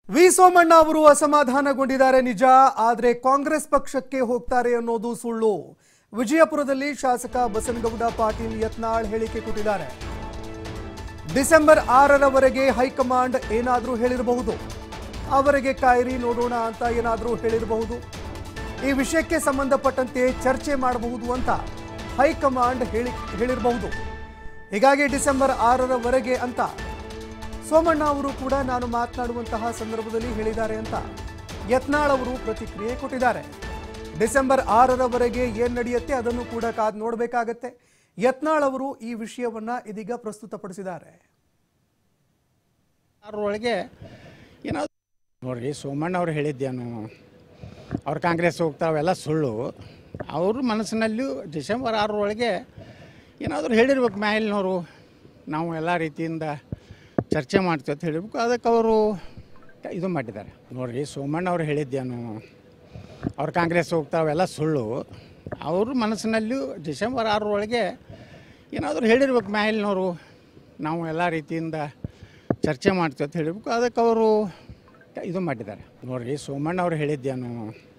V Somanna ಅವರು ಅಸಮಾಧಾನಗೊಂಡಿದ್ದಾರೆ ನಿಜ ಆದರೆ ಕಾಂಗ್ರೆಸ್ ಪಕ್ಷಕ್ಕೆ ಹೋಗ್ತಾರೆ ಅನ್ನೋದು ಸುಳ್ಳು ವಿಜಯಪುರದಲ್ಲಿ ಶಾಸಕ ಬಸನಗೌಡ ಪಾಟೀಲ್ ಯತ್ನಾಳ್ ಹೇಳಿಕೆ ಕೊಟ್ಟಿದ್ದಾರೆ ಡಿಸೆಂಬರ್ ಆರರವರೆಗೆ ಹೈಕಮಾಂಡ್ ಏನಾದರೂ ಹೇಳಿರಬಹುದು ಅವರಿಗೆ ಕಾಯಿರಿ ನೋಡೋಣ ಅಂತ ಏನಾದರೂ ಹೇಳಿರಬಹುದು ಈ ವಿಷಯಕ್ಕೆ ಸಂಬಂಧಪಟ್ಟಂತೆ ಚರ್ಚೆ ಮಾಡಬಹುದು ಅಂತ ಹೈಕಮಾಂಡ್ ಹೇಳಿ ಹೇಳಿರಬಹುದು ಹೀಗಾಗಿ ಡಿಸೆಂಬರ್ ಆರರವರೆಗೆ ಅಂತ ಸೋಮಣ್ಣ ಅವರು ಕೂಡ ನಾನು ಮಾತನಾಡುವಂತಹ ಸಂದರ್ಭದಲ್ಲಿ ಹೇಳಿದ್ದಾರೆ ಅಂತ ಯತ್ನಾಳ್ ಅವರು ಪ್ರತಿಕ್ರಿಯೆ ಕೊಟ್ಟಿದ್ದಾರೆ ಡಿಸೆಂಬರ್ ಆರರವರೆಗೆ ಏನ್ ನಡೆಯುತ್ತೆ ಅದನ್ನು ಕೂಡ ಕಾದ್ ನೋಡಬೇಕಾಗತ್ತೆ ಯತ್ನಾಳ್ ಅವರು ಈ ವಿಷಯವನ್ನ ಇದೀಗ ಪ್ರಸ್ತುತಪಡಿಸಿದ್ದಾರೆ ಅದ್ರೊಳಗೆ ಏನಾದ್ರು ನೋಡ್ರಿ ಸೋಮಣ್ಣ ಅವ್ರು ಹೇಳಿದ್ದೇನು ಅವ್ರು ಕಾಂಗ್ರೆಸ್ ಹೋಗ್ತಾವೆಲ್ಲ ಸುಳ್ಳು ಅವ್ರ ಮನಸ್ಸಿನಲ್ಲಿಯೂ ಡಿಸೆಂಬರ್ ಆರರೊಳಗೆ ಏನಾದರೂ ಹೇಳಿರ್ಬೇಕು ಮ್ಯಾಲಿನವರು ನಾವು ಎಲ್ಲ ರೀತಿಯಿಂದ ಚರ್ಚೆ ಮಾಡ್ತೀವಿ ಅಂತ ಹೇಳಿರ್ಬೇಕು ಅದಕ್ಕೆ ಅವರು ಇದು ಮಾಡಿದ್ದಾರೆ ನೋಡ್ರಿ ಸೋಮಣ್ಣ ಅವ್ರು ಹೇಳಿದ್ದೇನು ಅವ್ರು ಕಾಂಗ್ರೆಸ್ ಹೋಗ್ತಾವೆಲ್ಲ ಸುಳ್ಳು ಅವ್ರ ಮನಸ್ಸಿನಲ್ಲಿಯೂ ಡಿಸೆಂಬರ್ ಆರರೊಳಗೆ ಏನಾದರೂ ಹೇಳಿರ್ಬೇಕು ಮ್ಯಾಲಿನವರು ನಾವು ಎಲ್ಲ ರೀತಿಯಿಂದ ಚರ್ಚೆ ಮಾಡ್ತೀವಿ ಅಂತ ಹೇಳಿರ್ಬೇಕು ಅದಕ್ಕೆ ಅವರು ಇದು ಮಾಡಿದ್ದಾರೆ ನೋಡ್ರಿ ಸೋಮಣ್ಣ ಅವ್ರು ಹೇಳಿದ್ದೇನು